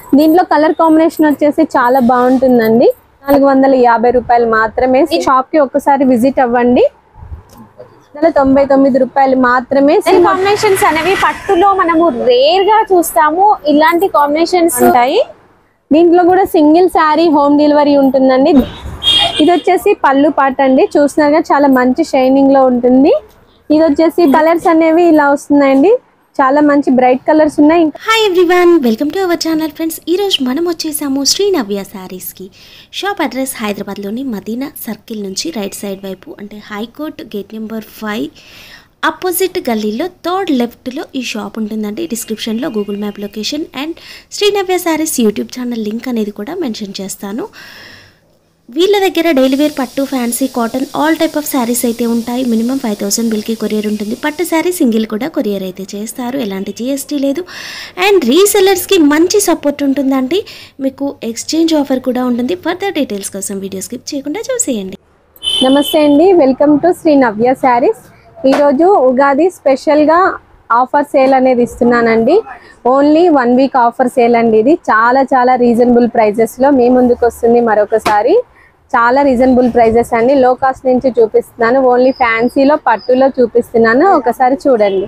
దీంట్లో colour combination వచ్చేసి చాలా బాగుంటుందండి నాలుగు వందల యాభై రూపాయలు మాత్రమే షాప్ కి ఒక్కసారి విజిట్ అవ్వండి వందల తొంభై తొమ్మిది రూపాయలు మాత్రమే కాంబినేషన్స్ అనేవి పట్టులో మనము రేర్ గా చూస్తాము ఇలాంటి కాంబినేషన్స్ ఉంటాయి దీంట్లో కూడా సింగిల్ శారీ హోమ్ డెలివరీ ఉంటుందండి ఇది వచ్చేసి పళ్ళు పాట అండి చూసినారుగా చాలా మంచి షైనింగ్ లో ఉంటుంది ఇది వచ్చేసి కలర్స్ అనేవి ఇలా వస్తున్నాయండి చాలా మంచి బ్రైట్ కలర్స్ ఉన్నాయి hi everyone welcome to our channel friends ఈరోజు మనం వచ్చేసాము శ్రీ నవ్య శారీస్కి షాప్ అడ్రస్ హైదరాబాద్లోని మదీనా సర్కిల్ నుంచి రైట్ సైడ్ వైపు అంటే high court gate number five opposite గల్లీలో థర్డ్ లెఫ్ట్లో ఈ షాప్ ఉంటుందండి డిస్క్రిప్షన్లో Google map location and Shri Navya sarees YouTube channel link అనేది కూడా మెన్షన్ చేస్తాను వీళ్ళ దగ్గర డైలీ వేర్ పట్టు fancy cotton all type of sarees అయితే ఉంటాయి మినిమం ఫైవ్ థౌసండ్ బిల్కి కొరియర్ ఉంటుంది పట్టు శారీ సింగిల్ కూడా కొరియర్ అయితే చేస్తారు ఎలాంటి జిఎస్టీ లేదు అండ్ రీసెల్లర్స్కి మంచి సపోర్ట్ ఉంటుందండి మీకు ఎక్స్చేంజ్ ఆఫర్ కూడా ఉంటుంది ఫర్దర్ డీటెయిల్స్ కోసం వీడియో స్కిప్ చేయకుండా చూసేయండి నమస్తే అండి వెల్కమ్ టు శ్రీ నవ్య శారీస్ ఈరోజు ఉగాది స్పెషల్గా ఆఫర్ సేల్ అనేది ఇస్తున్నానండి only one week offer sale అండి ఇది చాలా చాలా రీజనబుల్ ప్రైజెస్లో మీ ముందుకు వస్తుంది మరొకసారి చాలా రీజనబుల్ ప్రైజెస్ అండి లో కాస్ట్ నుంచి చూపిస్తున్నాను ఓన్లీ ఫ్యాన్సీలో పట్టులో చూపిస్తున్నాను ఒకసారి చూడండి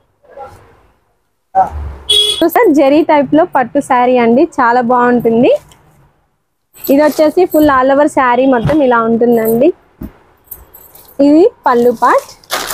సార్ జెరీ టైప్లో పట్టు శారీ అండి చాలా బాగుంటుంది ఇది వచ్చేసి ఫుల్ ఆల్ ఓవర్ శారీ మొత్తం ఇలా ఉంటుందండి ఇది పళ్ళు పార్ట్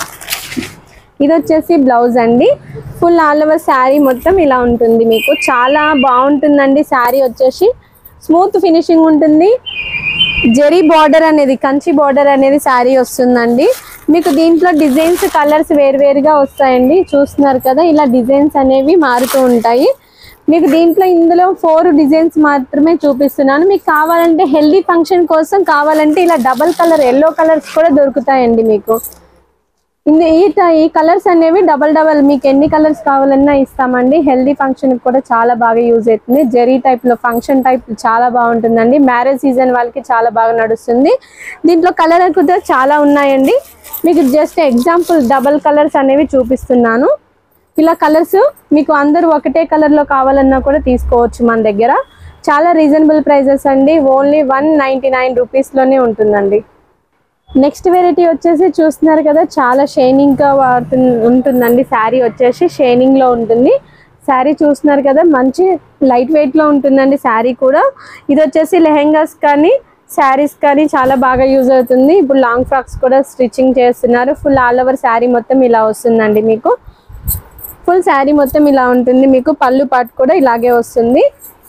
ఇది వచ్చేసి బ్లౌజ్ అండి ఫుల్ ఆల్ ఓవర్ శారీ మొత్తం ఇలా ఉంటుంది మీకు చాలా బాగుంటుందండి శారీ వచ్చేసి స్మూత్ ఫినిషింగ్ ఉంటుంది జెరీ బార్డర్ అనేది కంచి బార్డర్ అనేది శారీ వస్తుందండి మీకు దీంట్లో డిజైన్స్ కలర్స్ వేరువేరుగా వస్తాయండి చూస్తున్నారు కదా ఇలా డిజైన్స్ అనేవి మారుతూ ఉంటాయి మీకు దీంట్లో ఇందులో ఫోర్ డిజైన్స్ మాత్రమే చూపిస్తున్నాను మీకు కావాలంటే హెల్దీ ఫంక్షన్ కోసం కావాలంటే ఇలా డబల్ కలర్ ఎల్లో కలర్స్ కూడా దొరుకుతాయండి మీకు ఇందు ఈ ట- ఈ కలర్స్ అనేవి డబల్ డబల్ మీకు ఎన్ని కలర్స్ కావాలన్నా ఇస్తామండి హెల్దీ ఫంక్షన్ కూడా చాలా బాగా యూజ్ అవుతుంది జెరీ టైప్ లో ఫంక్షన్ టైప్ చాలా బాగుంటుందండి మ్యారేజ్ సీజన్ వాళ్ళకి చాలా బాగా నడుస్తుంది దీంట్లో కలర్ కూడా చాలా ఉన్నాయండి మీకు జస్ట్ ఎగ్జాంపుల్ డబల్ కలర్స్ అనేవి చూపిస్తున్నాను ఇలా కలర్స్ మీకు అందరూ ఒకటే కలర్ లో కావాలన్నా కూడా తీసుకోవచ్చు మన దగ్గర చాలా రీజనబుల్ ప్రైజెస్ అండి ఓన్లీ వన్ నైంటీ నైన్ రూపీస్లోనే ఉంటుందండి నెక్స్ట్ వెరైటీ వచ్చేసి చూస్తున్నారు కదా చాలా షైనింగ్ గా వాడుతు ఉంటుందండి శారీ వచ్చేసి షైనింగ్ లో ఉంటుంది శారీ చూస్తున్నారు కదా మంచి లైట్ వెయిట్ లో ఉంటుందండి శారీ కూడా ఇది వచ్చేసి లెహెంగాస్ కానీ శారీస్ కానీ చాలా బాగా యూజ్ అవుతుంది ఇప్పుడు లాంగ్ ఫ్రాక్స్ కూడా స్టిచ్చింగ్ చేస్తున్నారు ఫుల్ ఆల్ ఓవర్ శారీ మొత్తం ఇలా వస్తుందండి మీకు ఫుల్ శారీ మొత్తం ఇలా ఉంటుంది మీకు పళ్ళు పాటు కూడా ఇలాగే వస్తుంది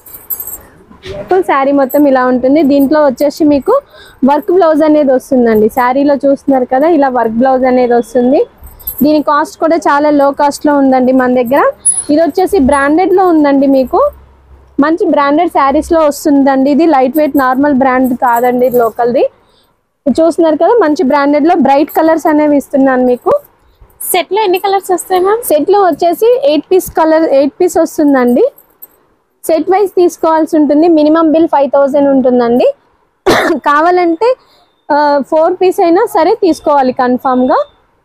ఫుల్ శారీ మొత్తం ఇలా ఉంటుంది దీంట్లో వచ్చేసి మీకు వర్క్ బ్లౌజ్ అనేది వస్తుందండి శారీలో చూస్తున్నారు కదా ఇలా వర్క్ బ్లౌజ్ అనేది వస్తుంది దీని కాస్ట్ కూడా చాలా లో కాస్ట్లో ఉందండి మన దగ్గర ఇది వచ్చేసి బ్రాండెడ్లో ఉందండి మీకు మంచి బ్రాండెడ్ శారీస్లో వస్తుందండి ఇది లైట్ వెయిట్ నార్మల్ బ్రాండ్ కాదండి ఇది లోకల్ది ఇది చూస్తున్నారు కదా మంచి బ్రాండెడ్లో బ్రైట్ కలర్స్ అనేవి ఇస్తున్నాను మీకు సెట్ లో ఎన్ని కలర్స్ వస్తాయి మ్యామ్ సెట్లో వచ్చేసి eight piece colour eight piece వస్తుందండి సెట్ వైజ్ తీసుకోవాల్సి ఉంటుంది మినిమం బిల్ ఫైవ్ థౌజండ్ ఉంటుందండి కావాలంటే ఫోర్ పీస్ అయినా సరే తీసుకోవాలి కన్ఫామ్గా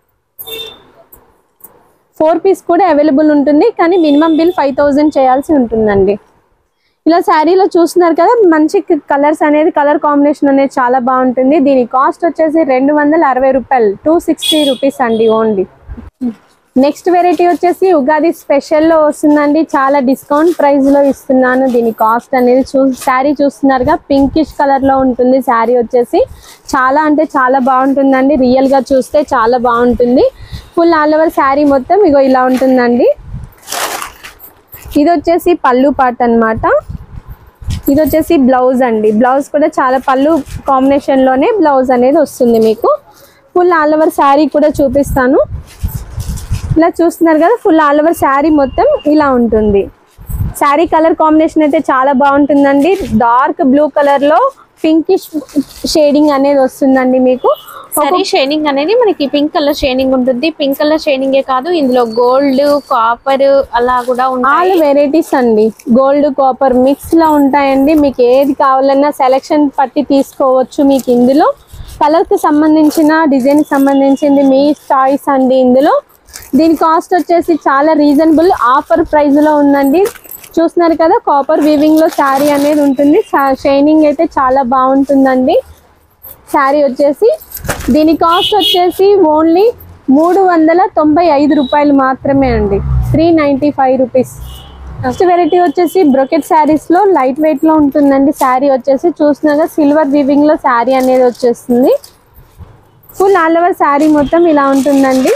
ఫోర్ పీస్ కూడా అవైలబుల్ ఉంటుంది కానీ మినిమం బిల్ ఫైవ్ థౌజండ్ చేయాల్సి ఉంటుందండి ఇలా శారీలో చూస్తున్నారు కదా మంచి కలర్స్ అనేది కలర్ కాంబినేషన్ అనేది చాలా బాగుంటుంది దీని కాస్ట్ వచ్చేసి రెండు వందల అరవై రూపాయలు టూ సిక్స్టీ రూపీస్ అండి ఓన్లీ నెక్స్ట్ వెరైటీ వచ్చేసి ఉగాది స్పెషల్లో వస్తుందండి చాలా డిస్కౌంట్ ప్రైస్ లో ఇస్తున్నాను దీని కాస్ట్ అనేది చూ శారీ చూస్తున్నారుగా పింకిష్ కలర్ లో ఉంటుంది శారీ వచ్చేసి చాలా అంటే చాలా బాగుంటుందండి రియల్ గా చూస్తే చాలా బాగుంటుంది ఫుల్ ఆల్ ఓవర్ శారీ మొత్తం ఇగో ఇలా ఉంటుందండి ఇది వచ్చేసి పళ్ళు పాట అన్నమాట ఇది వచ్చేసి బ్లౌజ్ అండి బ్లౌజ్ కూడా చాలా పళ్ళు కాంబినేషన్ లోనే బ్లౌజ్ అనేది వస్తుంది మీకు ఫుల్ ఆల్ ఓవర్ శారీ కూడా చూపిస్తాను ఇలా చూస్తున్నారు కదా ఫుల్ ఆల్ ఓవర్ శారీ మొత్తం ఇలా ఉంటుంది శారీ కలర్ కాంబినేషన్ అయితే చాలా బాగుంటుందండి డార్క్ బ్లూ కలర్ లో పింకిష్ షేడింగ్ అనేది వస్తుందండి మీకు సరీ షైనింగ్ అనేది మనకి పింక్ కలర్ షైనింగ్ ఉంటుంది పింక్ కలర్ షైనింగ్ కాదు ఇందులో గోల్డ్ కాపర్ అలా కూడా ఆల్ ఉంటాయి వెరైటీస్ అండి గోల్డ్ కాపర్ మిక్స్ లో ఉంటాయండి మీకు ఏది కావాలన్నా సెలెక్షన్ పట్టి తీసుకోవచ్చు మీకు ఇందులో కలర్ కి సంబంధించిన డిజైన్ కి సంబంధించింది మీ చాయిస్ అండి ఇందులో దీని కాస్ట్ వచ్చేసి చాలా రీజనబుల్ ఆఫర్ ప్రైస్ లో ఉందండి చూస్తున్నారు కదా కాపర్ వీవింగ్ లో శారీ అనేది ఉంటుంది షైనింగ్ అయితే చాలా బాగుంటుందండి శారీ వచ్చేసి దీని కాస్ట్ వచ్చేసి ఓన్లీ మూడు వందల తొంభై ఐదు రూపాయలు మాత్రమే అండి three ninety five rupees next variety వచ్చేసి బ్రొకెట్ శారీస్ లో లైట్ వెయిట్ లో ఉంటుందండి శారీ వచ్చేసి చూసినాక సిల్వర్ వీవింగ్ లో శారీ అనేది వచ్చేస్తుంది ఫుల్ ఆల్ ఓవర్ శారీ మొత్తం ఇలా ఉంటుందండి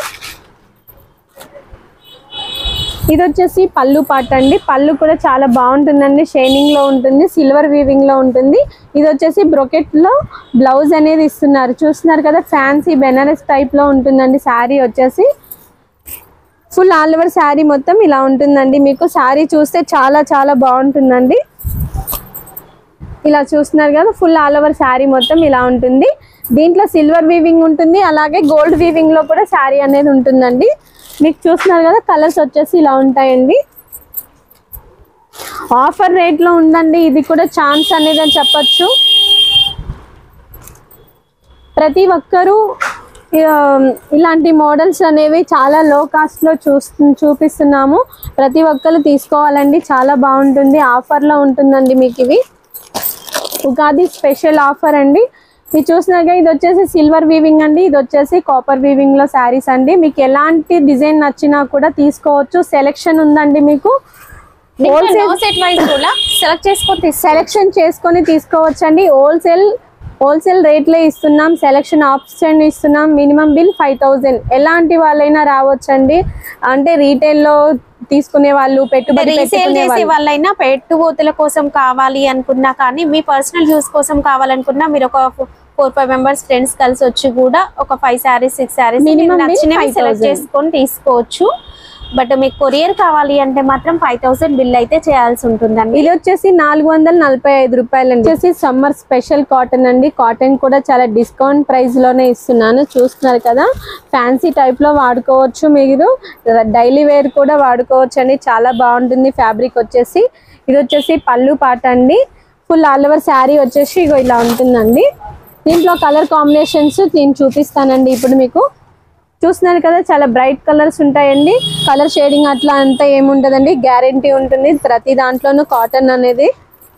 ఇది వచ్చేసి పళ్ళు పాట అండి పళ్ళు కూడా చాలా బాగుంటుందండి షైనింగ్ లో ఉంటుంది సిల్వర్ వీవింగ్ లో ఉంటుంది ఇది వచ్చేసి బ్రొకెట్ లో బ్లౌజ్ అనేది ఇస్తున్నారు చూస్తున్నారు కదా ఫ్యాన్సీ బెనారస్ టైప్ లో ఉంటుందండి శారీ వచ్చేసి ఫుల్ ఆల్ ఓవర్ శారీ మొత్తం ఇలా ఉంటుందండి మీకు శారీ చూస్తే చాలా చాలా బాగుంటుందండి ఇలా చూస్తున్నారు కదా ఫుల్ ఆల్ ఓవర్ శారీ మొత్తం ఇలా ఉంటుంది దీంట్లో సిల్వర్ వీవింగ్ ఉంటుంది అలాగే గోల్డ్ వీవింగ్ లో కూడా శారీ అనేది ఉంటుందండి మీకు చూస్తున్నారు కదా కలర్స్ వచ్చేసి ఇలా ఉంటాయండి ఆఫర్ రేట్ లో ఉందండి ఇది కూడా ఛాన్స్ అనేది అని చెప్పొచ్చు ప్రతి ఒక్కరూ ఆ, ఇలాంటి మోడల్స్ అనేవి చాలా లో కాస్ట్ లో చూస్తు చూపిస్తున్నాము ప్రతి ఒక్కరు తీసుకోవాలండి చాలా బాగుంటుంది ఆఫర్ లో ఉంటుందండి మీకు ఇవి ఉగాది స్పెషల్ ఆఫర్ అండి మీరు చూసినాక ఇది వచ్చేసి సిల్వర్ వీవింగ్ అండి ఇది వచ్చేసి కాపర్ వీవింగ్ లో శారీస్ అండి మీకు ఎలాంటి డిజైన్ నచ్చినా కూడా తీసుకోవచ్చు సెలెక్షన్ ఉందండి మీకు నో సెట్ వైజ్ కూడా సెలెక్ట్ చేసుకొని తీసుకో సెలెక్షన్ చేసుకొని తీసుకోవచ్చండి హోల్సేల్ హోల్సేల్ రేట్లే ఇస్తున్నాం సెలెక్షన్ ఆప్షన్ ఇస్తున్నాం మినిమం బిల్ ఫైవ్ థౌజండ్ ఎలాంటి వాళ్ళైనా రావచ్చండి అంటే రీటైల్లో తీసుకునే వాళ్ళు పెట్టుబడి రీసేల్ పెట్టుకునే చేసే వాళ్ళు వాళ్ళైనా పెట్టుబోతుల కోసం కావాలి అనుకున్నా కానీ మీ పర్సనల్ యూస్ కోసం కావాలనుకున్నా మీరు ఒక ఫోర్ ఫైవ్ మెంబర్స్ ఫ్రెండ్స్ కలిసి వచ్చి కూడా ఒక five sarees six sarees Minimum bill నచ్చినవి సెలెక్ట్ 5,000. చేసుకొని తీసుకోవచ్చు బట్ మీకు కొరియర్ కావాలి అంటే మాత్రం ఫైవ్ థౌసండ్ బిల్ అయితే చేయాల్సి ఉంటుందండి ఇది వచ్చేసి నాలుగు వందల నలభై ఐదు రూపాయలు అండి వచ్చేసి సమ్మర్ స్పెషల్ కాటన్ అండి కాటన్ కూడా చాలా డిస్కౌంట్ ప్రైస్ లోనే ఇస్తున్నాను చూస్తున్నారు కదా ఫ్యాన్సీ టైప్ లో వాడుకోవచ్చు మీరు డైలీ వేర్ కూడా వాడుకోవచ్చు అండి చాలా బాగుంటుంది ఫ్యాబ్రిక్ వచ్చేసి ఇది వచ్చేసి పళ్ళు పాట అండి ఫుల్ ఆల్ ఓవర్ శారీ వచ్చేసి ఇగో ఇలా ఉంటుందండి దీంట్లో కలర్ కాంబినేషన్స్ నేను చూపిస్తానండి ఇప్పుడు మీకు చూస్తున్నారు కదా చాలా బ్రైట్ కలర్స్ ఉంటాయండి కలర్ షేడింగ్ అట్లా అంతా ఏముంటదండి గ్యారంటీ ఉంటుంది ప్రతి దాంట్లోనూ కాటన్ అనేది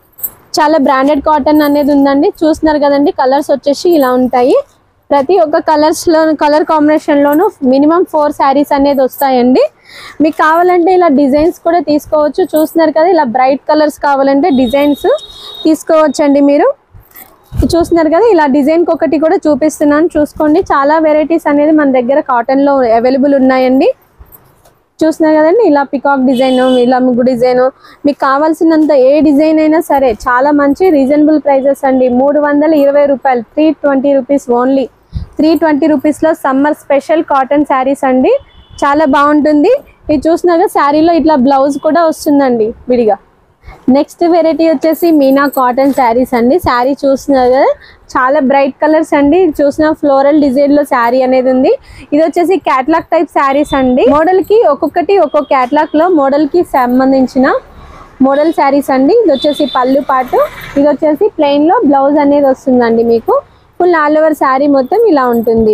చాలా బ్రాండెడ్ కాటన్ అనేది ఉందండి చూస్తున్నారు కదండి కలర్స్ వచ్చేసి ఇలా ఉంటాయి ప్రతి ఒక్క కలర్స్ లో కలర్ కాంబినేషన్ లోను మినిమం ఫోర్ శారీస్ అనేది వస్తాయండి మీకు కావాలంటే ఇలా డిజైన్స్ కూడా తీసుకోవచ్చు చూస్తున్నారు కదా ఇలా బ్రైట్ కలర్స్ కావాలంటే డిజైన్స్ తీసుకోవచ్చండి మీరు చూస్తున్నారు కదా ఇలా డిజైన్ ఒకటి కూడా చూపిస్తున్నాను చూసుకోండి చాలా వెరైటీస్ అనేది మన దగ్గర కాటన్ లో అవైలబుల్ ఉన్నాయండి చూస్తున్నారు కదండి ఇలా పికాక్ డిజైన్ ఇలా ముగ్గు డిజైన్ మీకు కావాల్సినంత ఏ డిజైన్ అయినా సరే చాలా మంచి రీజనబుల్ ప్రైజెస్ అండి మూడు వందల ఇరవై రూపాయలు three twenty rupees only three twenty రూపీస్లో సమ్మర్ స్పెషల్ కాటన్ శారీస్ అండి చాలా బాగుంటుంది ఇది చూసినాక శారీలో ఇట్లా బ్లౌజ్ కూడా వస్తుందండి విడిగా నెక్స్ట్ వెరైటీ వచ్చేసి మీనా కాటన్ శారీస్ అండి శారీ చూస్తున్నారు కదా చాలా బ్రైట్ కలర్స్ అండి చూసిన ఫ్లోరల్ డిజైన్ లో శారీ అనేది ఉంది ఇది వచ్చేసి క్యాట్లాగ్ టైప్ శారీస్ అండి మోడల్ కి ఒక్కొక్కటి ఒక్కొక్క క్యాట్లాగ్ లో మోడల్ కి సంబంధించిన మోడల్ శారీస్ అండి ఇది వచ్చేసి పళ్ళు పాటు ఇది వచ్చేసి ప్లెయిన్ లో బ్లౌజ్ అనేది వస్తుందండి మీకు ఫుల్ ఆల్ ఓవర్ శారీ మొత్తం ఇలా ఉంటుంది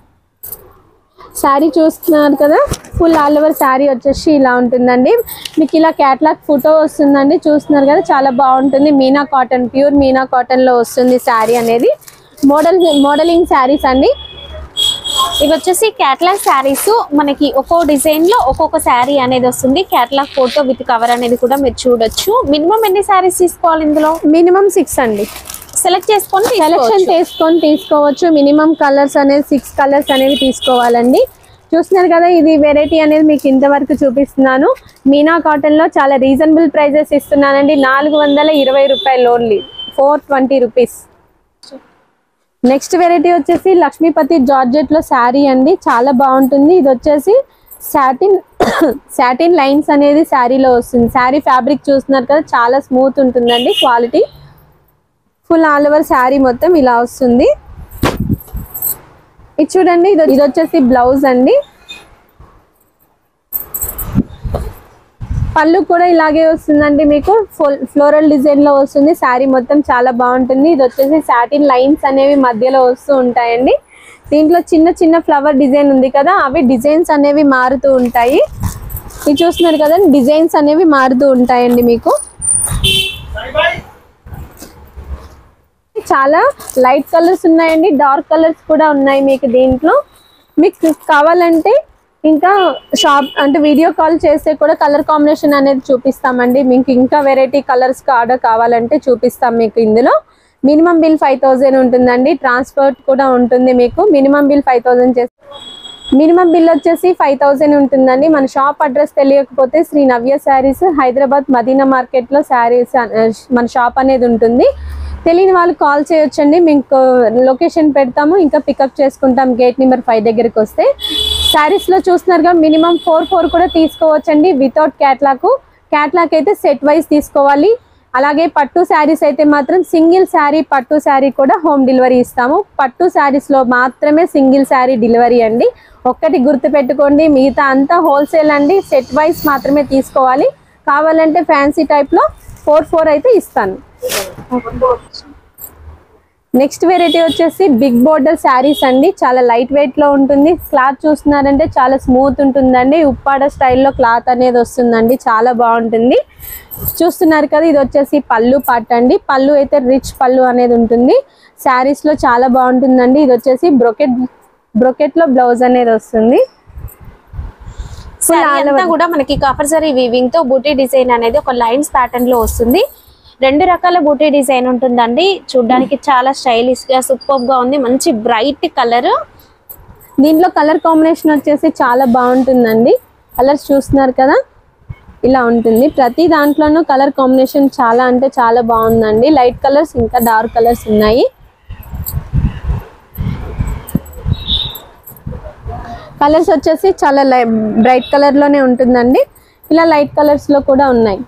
శారీ చూస్తున్నారు కదా ఫుల్ ఆల్ ఓవర్ శారీ వచ్చేసి ఇలా ఉంటుందండి మీకు ఇలా క్యాట్లాగ్ ఫోటో వస్తుందండి చూస్తున్నారు కదా చాలా బాగుంటుంది Meena cotton pure Meena cotton లో వస్తుంది శారీ అనేది మోడల్ మోడలింగ్ శారీస్ అండి ఇవి వచ్చేసి క్యాట్లాగ్ శారీస్ మనకి ఒక్కో డిజైన్ లో ఒక్కొక్క శారీ అనేది వస్తుంది క్యాట్లాగ్ ఫోటో విత్ కవర్ అనేది కూడా మీరు చూడొచ్చు మినిమం ఎన్ని శారీస్ తీసుకోవాలి ఇందులో మినిమం సిక్స్ అండి సెలెక్ట్ చేసుకొని సెలెక్షన్ తీసుకోవచ్చు. చేసుకొని తీసుకోవచ్చు మినిమం కలర్స్ అనేది సిక్స్ కలర్స్ అనేవి తీసుకోవాలండి చూస్తున్నారు కదా ఇది వెరైటీ అనేది మీకు ఇంతవరకు చూపిస్తున్నాను మీనా కాటన్ లో చాలా రీజనబుల్ ప్రైజెస్ ఇస్తున్నానండి నాలుగు వందల ఇరవై రూపాయలు only four twenty rupees next variety వచ్చేసి లక్ష్మీపతి జార్జెట్ లో శారీ అండి చాలా బాగుంటుంది ఇది వచ్చేసి సాటిన్ సాటిన్ లైన్స్ అనేది శారీలో వస్తుంది శారీ ఫ్యాబ్రిక్ చూస్తున్నారు కదా చాలా స్మూత్ ఉంటుందండి quality full all over sari మొత్తం ఇలా వస్తుంది ఇది చూడండి ఇది ఇది వచ్చేసి బ్లౌజ్ అండి పళ్ళు కూడా ఇలాగే వస్తుందండి మీకు ఫ్లోరల్ డిజైన్ లో వస్తుంది శారీ మొత్తం చాలా బాగుంటుంది ఇది వచ్చేసి సాటిన్ లైన్స్ అనేవి మధ్యలో వస్తూ ఉంటాయండి దీంట్లో చిన్న చిన్న ఫ్లవర్ డిజైన్ ఉంది కదా అవి డిజైన్స్ అనేవి మారుతూ ఉంటాయి ఇది చూస్తున్నారు కదా డిజైన్స్ అనేవి మారుతూ ఉంటాయండి మీకు చాలా లైట్ కలర్స్ ఉన్నాయండి డార్క్ కలర్స్ కూడా ఉన్నాయి మీకు దీంట్లో మీకు కావాలంటే ఇంకా షాప్ అంటే వీడియో కాల్ చేస్తే కూడా కలర్ కాంబినేషన్ అనేది చూపిస్తామండి మీకు ఇంకా వెరైటీ కలర్స్ ఆర్డర్ కావాలంటే చూపిస్తాం మీకు ఇందులో మినిమం బిల్ ఫైవ్ థౌజండ్ ఉంటుందండి ట్రాన్స్పోర్ట్ కూడా ఉంటుంది మీకు మినిమం బిల్ ఫైవ్ థౌజండ్ చేసి మినిమం బిల్ వచ్చేసి ఫైవ్ థౌజండ్ ఉంటుందండి మన షాప్ అడ్రస్ తెలియకపోతే శ్రీ నవ్య శారీస్ హైదరాబాద్ మదీనా మార్కెట్లో శారీస్ మన షాప్ అనేది ఉంటుంది తెలియని వాళ్ళు కాల్ చేయొచ్చండి మీకు లొకేషన్ పెడతాము ఇంకా పికప్ చేసుకుంటాం గేట్ నెంబర్ ఫైవ్ దగ్గరికి వస్తే శారీస్లో చూస్తున్నారుగా మినిమం ఫోర్ ఫోర్ కూడా తీసుకోవచ్చండి వితౌట్ క్యాట్లాక్ క్యాట్లాక్ అయితే సెట్ వైజ్ తీసుకోవాలి అలాగే పట్టు శారీస్ అయితే మాత్రం సింగిల్ శారీ పట్టు శారీ కూడా హోమ్ డెలివరీ ఇస్తాము పట్టు శారీస్ లో మాత్రమే సింగిల్ శారీ డెలివరీ అండి ఒక్కటి గుర్తు పెట్టుకోండి మిగతా అంతా హోల్సేల్ అండి సెట్ వైస్ మాత్రమే తీసుకోవాలి కావాలంటే ఫ్యాన్సీ టైప్ లో ఫోర్ ఫోర్ అయితే ఇస్తాను నెక్స్ట్ వెరైటీ వచ్చేసి బిగ్ బోర్డర్ శారీస్ అండి చాలా లైట్ వెయిట్ లో ఉంటుంది క్లాత్ చూస్తున్నారంటే చాలా స్మూత్ ఉంటుందండి ఉప్పాడ స్టైల్లో క్లాత్ అనేది వస్తుందండి చాలా బాగుంటుంది చూస్తున్నారు కదా ఇది వచ్చేసి పళ్ళు పాట అండి పళ్ళు అయితే రిచ్ పళ్ళు అనేది ఉంటుంది శారీస్ లో చాలా బాగుంటుందండి ఇది వచ్చేసి బ్రొకెట్ బ్రొకెట్ లో బ్లౌజ్ అనేది వస్తుంది శారీ all అంతా over. కూడా మనకి కాపర్ జరీ వీవింగ్ తో బూటీ డిజైన్ అనేది ఒక లైన్స్ ప్యాటర్న్ లో వస్తుంది రెండు రకాల బూటీ డిజైన్ ఉంటుందండి చూడడానికి చాలా స్టైలిష్ గా సూపర్ గా ఉంది మంచి బ్రైట్ కలర్ దీంట్లో కలర్ కాంబినేషన్ వచ్చేసి చాలా బాగుంటుందండి కలర్స్ చూస్తున్నారు కదా ఇలా ఉంటుంది ప్రతి దాంట్లోనూ కలర్ కాంబినేషన్ చాలా అంటే చాలా బాగుందండి లైట్ కలర్స్ ఇంకా డార్క్ కలర్స్ ఉన్నాయి కలర్స్ వచ్చేసి చాలా లై బ్రైట్ కలర్లోనే ఉంటుందండి ఇలా లైట్ కలర్స్లో కూడా ఉన్నాయి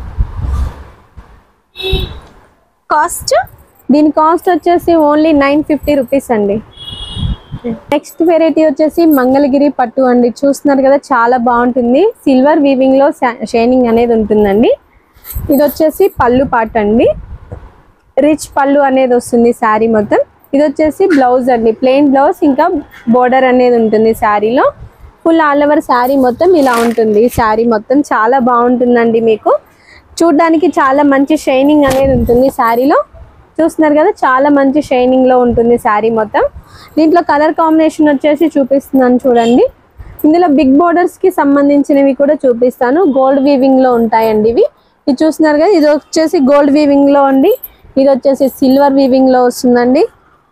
కాస్ట్ దీని కాస్ట్ వచ్చేసి ఓన్లీ నైన్ ఫిఫ్టీ రూపీస్ అండి నెక్స్ట్ వెరైటీ వచ్చేసి మంగళగిరి పట్టు అండి చూస్తున్నారు కదా చాలా బాగుంటుంది సిల్వర్ వీవింగ్ లో షైనింగ్ అనేది ఉంటుందండి ఇది వచ్చేసి పళ్ళు పాట అండి రిచ్ పళ్ళు అనేది వస్తుంది శారీ మొత్తం ఇది వచ్చేసి బ్లౌజ్ అండి ప్లెయిన్ బ్లౌజ్ ఇంకా బోర్డర్ అనేది ఉంటుంది శారీలో ఫుల్ ఆల్ ఓవర్ శారీ మొత్తం ఇలా ఉంటుంది శారీ మొత్తం చాలా బాగుంటుందండి మీకు చూడ్డానికి చాలా మంచి షైనింగ్ అనేది ఉంటుంది శారీలో చూస్తున్నారు కదా చాలా మంచి షైనింగ్ లో ఉంటుంది శారీ మొత్తం దీంట్లో కలర్ కాంబినేషన్ వచ్చేసి చూపిస్తున్నాను చూడండి ఇందులో బిగ్ బోర్డర్స్ కి సంబంధించినవి కూడా చూపిస్తాను గోల్డ్ వీవింగ్ లో ఉంటాయండి ఇవి ఇది చూస్తున్నారు కదా ఇది వచ్చేసి గోల్డ్ వీవింగ్ లో అండి ఇది వచ్చేసి సిల్వర్ వీవింగ్ లో వస్తుందండి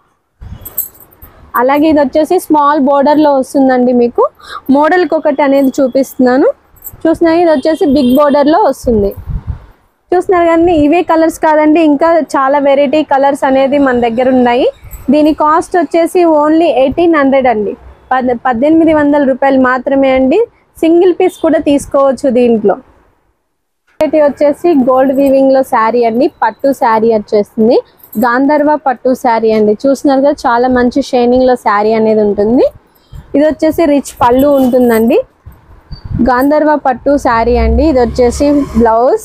అలాగే ఇది వచ్చేసి స్మాల్ బోర్డర్ లో వస్తుందండి మీకు మోడల్ ఒకటి అనేది చూపిస్తున్నాను చూస్తున్నారు ఇది వచ్చేసి బిగ్ బోర్డర్ లో వస్తుంది చూస్తున్నారు కానీ ఇవే కలర్స్ కాదండి ఇంకా చాలా వెరైటీ కలర్స్ అనేది మన దగ్గర ఉన్నాయి దీని కాస్ట్ వచ్చేసి ఓన్లీ ఎయిటీన్ హండ్రెడ్ అండి పద్ పద్దెనిమిది వందల రూపాయలు మాత్రమే అండి సింగిల్ పీస్ కూడా తీసుకోవచ్చు దీంట్లో వెరైటీ వచ్చేసి గోల్డ్ వీవింగ్ లో శారీ అండి పట్టు శారీ వచ్చేస్తుంది గాంధర్వ పట్టు శారీ అండి చూస్తున్నారు కదా చాలా మంచి షైనింగ్ లో శారీ అనేది ఉంటుంది ఇది వచ్చేసి రిచ్ పళ్ళు ఉంటుందండి గాంధర్వ పట్టు శారీ అండి ఇది వచ్చేసి బ్లౌజ్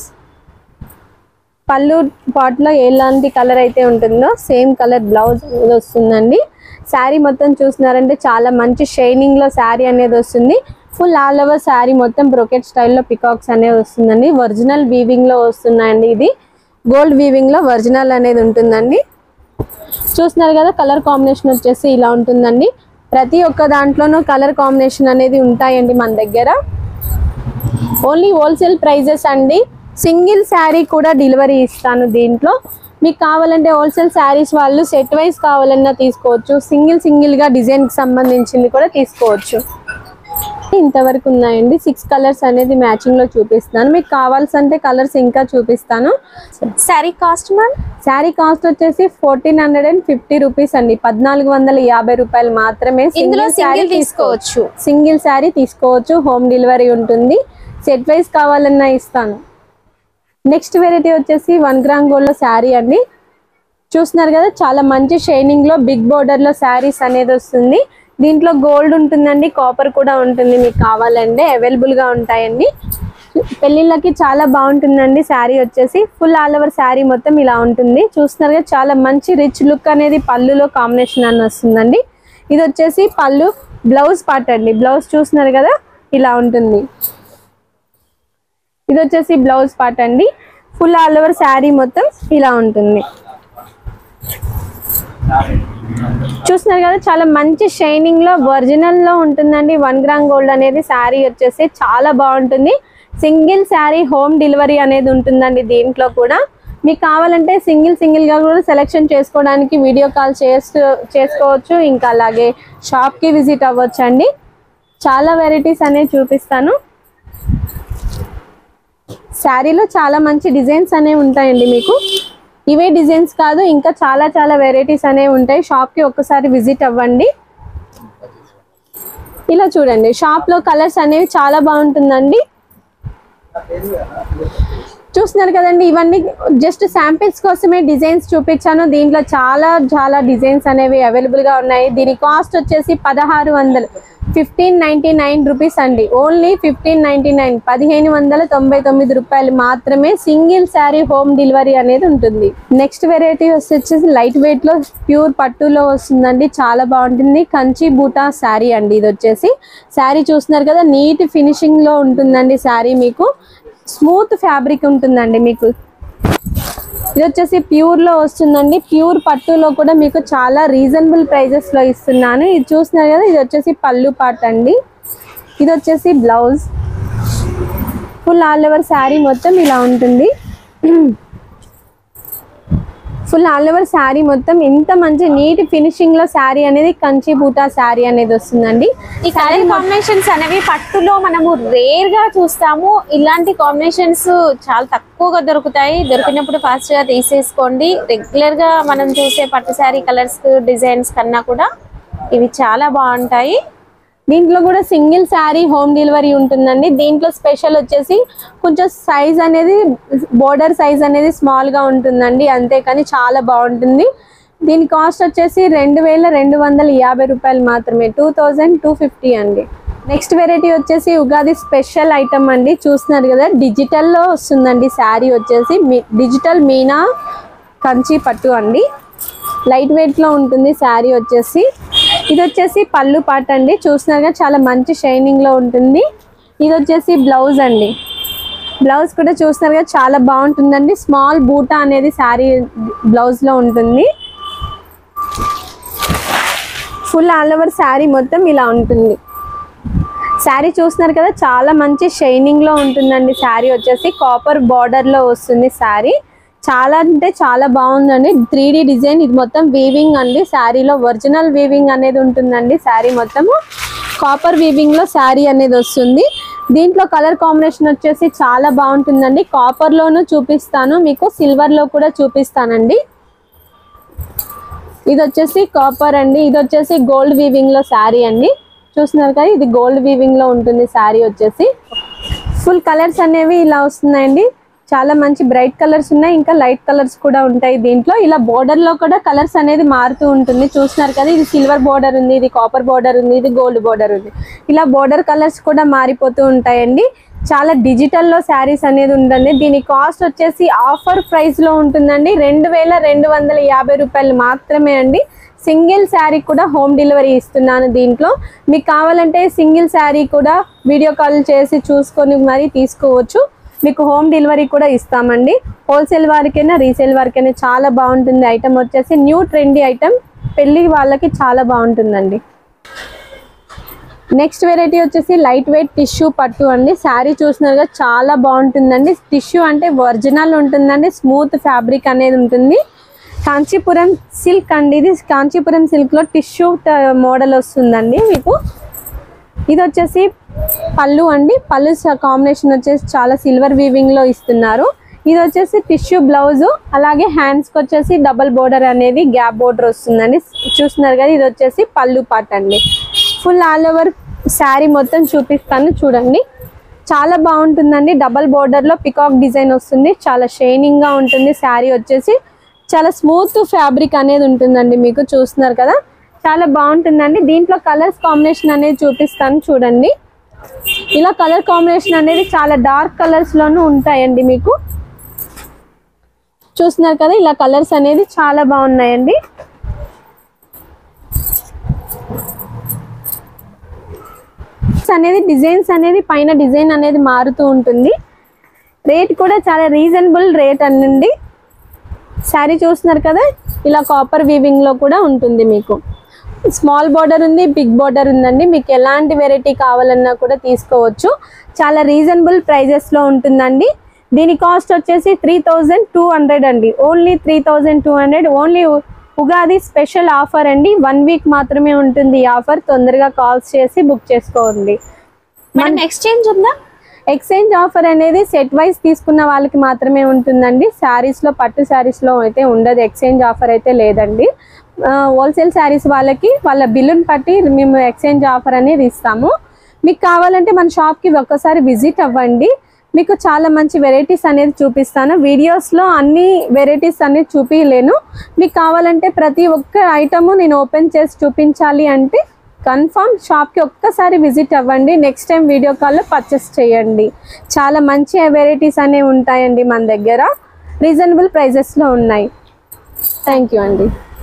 పళ్ళు పాట్ లో ఎలాంటి కలర్ అయితే ఉంటుందో సేమ్ కలర్ బ్లౌజ్ అనేది వస్తుందండి శారీ మొత్తం చూస్తున్నారంటే చాలా మంచి షైనింగ్ లో శారీ అనేది వస్తుంది ఫుల్ ఆల్ ఓవర్ శారీ మొత్తం బ్రొకెట్ స్టైల్లో పికాక్స్ అనేది వస్తుందండి ఒరిజినల్ వీవింగ్ లో వస్తున్నాయండి ఇది గోల్డ్ వీవింగ్ లో ఒరిజినల్ అనేది ఉంటుందండి చూస్తున్నారు కదా కలర్ కాంబినేషన్ వచ్చేసి ఇలా ఉంటుందండి ప్రతి ఒక్క దాంట్లోనూ కలర్ కాంబినేషన్ అనేది ఉంటాయండి మన దగ్గర ఓన్లీ హోల్సేల్ ప్రైజెస్ అండి సింగిల్ శారీ కూడా డెలివరీ ఇస్తాను దీంట్లో మీకు కావాలంటే హోల్సేల్ శారీస్ వాళ్ళు సెట్ వైజ్ కావాలన్నా తీసుకోవచ్చు సింగిల్ సింగిల్గా డిజైన్కి సంబంధించింది కూడా తీసుకోవచ్చు ఇంతవరకు ఉన్నాయండి సిక్స్ కలర్స్ అనేది మ్యాచింగ్ లో చూపిస్తాను మీకు కావాల్సంటే కలర్స్ ఇంకా చూపిస్తాను sari cost ma'am sari cost వచ్చేసి fourteen hundred and fifty rupees అండి పద్నాలుగు వందల యాభై రూపాయలు మాత్రమే ఇందులో సింగిల్ శారీ సింగిల్ తీసుకోవచ్చు సింగిల్ శారీ తీసుకోవచ్చు హోమ్ డెలివరీ ఉంటుంది సెట్ వైజ్ కావాలన్నా ఇస్తాను నెక్స్ట్ వెరైటీ వచ్చేసి వన్ గ్రామ్ గోల్డ్ లో శారీ అండి చూస్తున్నారు కదా చాలా మంచి షైనింగ్ లో బిగ్ బోర్డర్ లో శారీస్ అనేది వస్తుంది దీంట్లో గోల్డ్ ఉంటుందండి కాపర్ కూడా ఉంటుంది మీకు కావాలంటే అవైలబుల్ గా ఉంటాయండి పెళ్ళిళ్ళకి చాలా బాగుంటుందండి శారీ వచ్చేసి ఫుల్ ఆల్ ఓవర్ శారీ మొత్తం ఇలా ఉంటుంది చూస్తున్నారు కదా చాలా మంచి రిచ్ లుక్ అనేది పళ్ళులో కాంబినేషన్ అని వస్తుందండి ఇది వచ్చేసి పళ్ళు బ్లౌజ్ పార్ట్ అండి బ్లౌజ్ చూస్తున్నారు కదా ఇలా ఉంటుంది ఇది వచ్చేసి బ్లౌజ్ పార్ట్ అండి ఫుల్ ఆల్ ఓవర్ శారీ మొత్తం ఇలా ఉంటుంది చూస్తున్నారు కదా చాలా మంచి షైనింగ్ లో ఒరిజినల్ లో ఉంటుందండి వన్ గ్రామ్ గోల్డ్ అనేది శారీ వచ్చేసి చాలా బాగుంటుంది సింగిల్ శారీ హోమ్ డెలివరీ అనేది ఉంటుందండి దీంట్లో కూడా మీకు కావాలంటే సింగిల్ సింగిల్ గా కూడా సెలెక్షన్ చేసుకోవడానికి వీడియో కాల్ చేస్తూ చేసుకోవచ్చు ఇంకా అలాగే షాప్ కి విజిట్ అవ్వచ్చు అండి చాలా వెరైటీస్ అనేవి చూపిస్తాను శారీలో చాలా మంచి డిజైన్స్ అనేవి ఉంటాయండి మీకు ఇవే డిజైన్స్ కాదు ఇంకా చాలా చాలా వెరైటీస్ అనేవి ఉంటాయి షాప్కి ఒక్కసారి విజిట్ అవ్వండి ఇలా చూడండి షాప్లో కలర్స్ అనేవి చాలా బాగుంటుందండి చూస్తున్నారు కదండి ఇవన్నీ జస్ట్ శాంపిల్స్ కోసమే డిజైన్స్ చూపించాను దీంట్లో చాలా చాలా డిజైన్స్ అనేవి అవైలబుల్ గా ఉన్నాయి దీని కాస్ట్ వచ్చేసి పదహారు వందలు ఫిఫ్టీన్ నైన్టీ నైన్ రూపీస్ అండి ఓన్లీ ఫిఫ్టీన్ నైన్టీ నైన్ పదిహేను వందల తొంభై తొమ్మిది రూపాయలు మాత్రమే సింగిల్ శారీ హోమ్ డెలివరీ అనేది ఉంటుంది నెక్స్ట్ వెరైటీ వచ్చేసి లైట్ వెయిట్ లో ప్యూర్ పట్టులో వస్తుందండి చాలా బాగుంటుంది కంచి బూటా శారీ అండి ఇది వచ్చేసి శారీ చూస్తున్నారు కదా నీట్ ఫినిషింగ్ లో ఉంటుందండి శారీ మీకు స్మూత్ ఫ్యాబ్రిక్ ఉంటుందండి మీకు ఇది వచ్చేసి ప్యూర్ లో వస్తుందండి ప్యూర్ పట్టులో కూడా మీకు చాలా రీజనబుల్ ప్రైజెస్ లో ఇస్తున్నాను ఇది చూస్తున్నారు కదా ఇది వచ్చేసి పళ్ళు పాట అండి ఇది వచ్చేసి blouse full all over sari మొత్తం ఇలా ఉంటుంది ఫుల్ ఆల్ ఓవర్ శారీ మొత్తం ఇంత మంచి నీట్ ఫినిషింగ్ లో శారీ అనేది కంచి బూటా శారీ అనేది వస్తుందండి ఈ కలర్ కాంబినేషన్స్ అనేవి పట్టులో మనము రేర్ గా చూస్తాము ఇలాంటి కాంబినేషన్స్ చాలా తక్కువగా దొరుకుతాయి దొరికినప్పుడు ఫాస్ట్ గా తీసేసుకోండి రెగ్యులర్ గా మనం చూసే పట్టు శారీ కలర్స్ డిజైన్స్ కన్నా కూడా ఇవి చాలా బాగుంటాయి దీంట్లో కూడా సింగిల్ శారీ హోమ్ డెలివరీ ఉంటుందండి దీంట్లో స్పెషల్ వచ్చేసి కొంచెం సైజ్ అనేది బోర్డర్ సైజ్ అనేది స్మాల్ గా ఉంటుందండి అంతేకాని చాలా బాగుంటుంది దీని కాస్ట్ వచ్చేసి రెండు వేల రెండు వందల యాభై రూపాయలు మాత్రమే టూ థౌజండ్ టూ ఫిఫ్టీ అండి నెక్స్ట్ వెరైటీ వచ్చేసి ఉగాది స్పెషల్ ఐటమ్ అండి చూస్తున్నారు కదా డిజిటల్లో వస్తుందండి శారీ వచ్చేసి మీ- డిజిటల్ మీనా కంచి పట్టు అండి లైట్ వెయిట్ లో ఉంటుంది శారీ వచ్చేసి ఇది వచ్చేసి పళ్ళు పాట అండి చూస్తున్నారుగా చాలా మంచి షైనింగ్ లో ఉంటుంది ఇది వచ్చేసి బ్లౌజ్ అండి బ్లౌజ్ కూడా చూస్తున్నారుగా చాలా బాగుంటుందండి స్మాల్ బూటా అనేది శారీ బ్లౌజ్ లో ఉంటుంది ఫుల్ ఆల్ ఓవర్ శారీ మొత్తం ఇలా ఉంటుంది శారీ చూస్తున్నారు కదా చాలా మంచి షైనింగ్ లో ఉంటుందండి శారీ వచ్చేసి కాపర్ బార్డర్ లో వస్తుంది శారీ చాలా అంటే చాలా బాగుందండి త్రీ డిజైన్ ఇది మొత్తం వీవింగ్ అండి శారీలో ఒరిజినల్ వీవింగ్ అనేది ఉంటుందండి శారీ మొత్తము కాపర్ వీవింగ్ లో శారీ అనేది వస్తుంది దీంట్లో కలర్ కాంబినేషన్ వచ్చేసి చాలా బాగుంటుందండి కాపర్ లోను చూపిస్తాను మీకు సిల్వర్ లో కూడా చూపిస్తానండి ఇది వచ్చేసి కాపర్ అండి ఇది వచ్చేసి గోల్డ్ వీవింగ్ లో శారీ అండి చూస్తున్నారు కదా ఇది గోల్డ్ వీవింగ్ లో ఉంటుంది శారీ వచ్చేసి ఫుల్ కలర్స్ అనేవి ఇలా వస్తున్నాయండి చాలా మంచి బ్రైట్ కలర్స్ ఉన్నాయి ఇంకా లైట్ కలర్స్ కూడా ఉంటాయి దీంట్లో ఇలా border లో కూడా కలర్స్ అనేది మారుతూ ఉంటుంది చూస్తున్నారు కదా ఇది సిల్వర్ బోర్డర్ ఉంది ఇది కాపర్ బోర్డర్ ఉంది ఇది గోల్డ్ బోర్డర్ ఉంది ఇలా బోర్డర్ కలర్స్ కూడా మారిపోతూ ఉంటాయండి చాలా డిజిటల్ లో శారీస్ అనేది ఉంటుంది దీని కాస్ట్ వచ్చేసి ఆఫర్ ప్రైస్ లో ఉంటుందండి రెండు వేల రెండు వందల యాభై రూపాయలు మాత్రమే అండి సింగిల్ శారీ కూడా హోమ్ డెలివరీ ఇస్తున్నాను దీంట్లో మీకు కావాలంటే సింగిల్ శారీ కూడా వీడియో కాల్ చేసి చూసుకొని మరీ తీసుకోవచ్చు మీకు హోమ్ డెలివరీ కూడా ఇస్తామండి హోల్సేల్ వారికైనా రీసేల్ వారికైనా చాలా బాగుంటుంది ఐటమ్ వచ్చేసి న్యూ ట్రెండీ ఐటమ్ పెళ్లి వాళ్ళకి చాలా బాగుంటుందండి నెక్స్ట్ వెరైటీ వచ్చేసి లైట్ వెయిట్ టిష్యూ పట్టు అండి శారీ చూసినారుగా చాలా బాగుంటుందండి టిష్యూ అంటే ఒరిజినల్ ఉంటుందండి స్మూత్ ఫ్యాబ్రిక్ అనేది ఉంటుంది కాంచీపురం సిల్క్ అండి ఇది కాంచీపురం సిల్క్ లో టిష్యూ మోడల్ వస్తుందండి మీకు ఇది వచ్చేసి పళ్ళు అండి పళ్ళు కాంబినేషన్ వచ్చేసి చాలా సిల్వర్ వీవింగ్ లో ఇస్తున్నారు ఇది వచ్చేసి టిష్యూ బ్లౌజ్ అలాగే హ్యాండ్స్ కి వచ్చేసి డబల్ బోర్డర్ అనేది గ్యాప్ బోర్డర్ వస్తుందండి చూస్తున్నారు కదా ఇది వచ్చేసి పళ్ళు పాట్ అండి ఫుల్ ఆల్ ఓవర్ శారీ మొత్తం చూపిస్తాను చూడండి చాలా బాగుంటుందండి డబల్ బోర్డర్ లో పికాక్ డిజైన్ వస్తుంది చాలా షైనింగ్ గా ఉంటుంది శారీ వచ్చేసి చాలా స్మూత్ ఫ్యాబ్రిక్ అనేది ఉంటుందండి మీకు చూస్తున్నారు కదా చాలా బాగుంటుందండి దీంట్లో కలర్స్ కాంబినేషన్ అనేది చూపిస్తాను చూడండి ఇలా కలర్ కాంబినేషన్ అనేది చాలా డార్క్ కలర్స్ లోనూ ఉంటాయండి మీకు చూస్తున్నారు కదా ఇలా కలర్స్ అనేది చాలా బాగున్నాయండి అనేది డిజైన్స్ అనేది పైన డిజైన్ అనేది మారుతూ ఉంటుంది రేట్ కూడా చాలా రీజనబుల్ రేట్ అనండి శారీ చూస్తున్నారు కదా ఇలా కాపర్ వీవింగ్ లో కూడా ఉంటుంది మీకు స్మాల్ బార్డర్ ఉంది బిగ్ బార్డర్ ఉందండి మీకు ఎలాంటి వెరైటీ కావాలన్నా కూడా తీసుకోవచ్చు చాలా రీజనబుల్ ప్రైజెస్ లో ఉంటుందండి దీని కాస్ట్ వచ్చేసి త్రీ థౌజండ్ టూ హండ్రెడ్ అండి only three thousand two hundred only Ugadi special offer అండి వన్ వీక్ మాత్రమే ఉంటుంది ఈ ఆఫర్ తొందరగా కాల్స్ చేసి బుక్ చేసుకోండి మేడం ఎక్స్చేంజ్ ఉందా ఎక్స్చేంజ్ ఆఫర్ అనేది సెట్ వైజ్ తీసుకున్న వాళ్ళకి మాత్రమే ఉంటుందండి శారీస్ లో పట్టు శారీస్ లో అయితే ఉండదు ఎక్స్చేంజ్ ఆఫర్ అయితే లేదండి హోల్సేల్ శారీస్ వాళ్ళకి వాళ్ళ బిల్లుని బట్టి మేము ఎక్స్చేంజ్ ఆఫర్ అనేది ఇస్తాము మీకు కావాలంటే మన షాప్ కి ఒక్కసారి విజిట్ అవ్వండి మీకు చాలా మంచి వెరైటీస్ అనేది చూపిస్తాను వీడియోస్ లో అన్ని వెరైటీస్ అనేది చూపించలేను మీకు కావాలంటే ప్రతి ఒక్క ఐటమ్ నేను ఓపెన్ చేసి చూపించాలి అంటే కన్ఫర్మ్ షాప్కి ఒక్కసారి విజిట్ అవ్వండి నెక్స్ట్ టైం వీడియో కాల్లో పర్చేస్ చేయండి చాలా మంచి వెరైటీస్ అనేవి ఉంటాయండి మన దగ్గర రీజనబుల్ ప్రైజెస్లో ఉన్నాయి థ్యాంక్ యూ అండి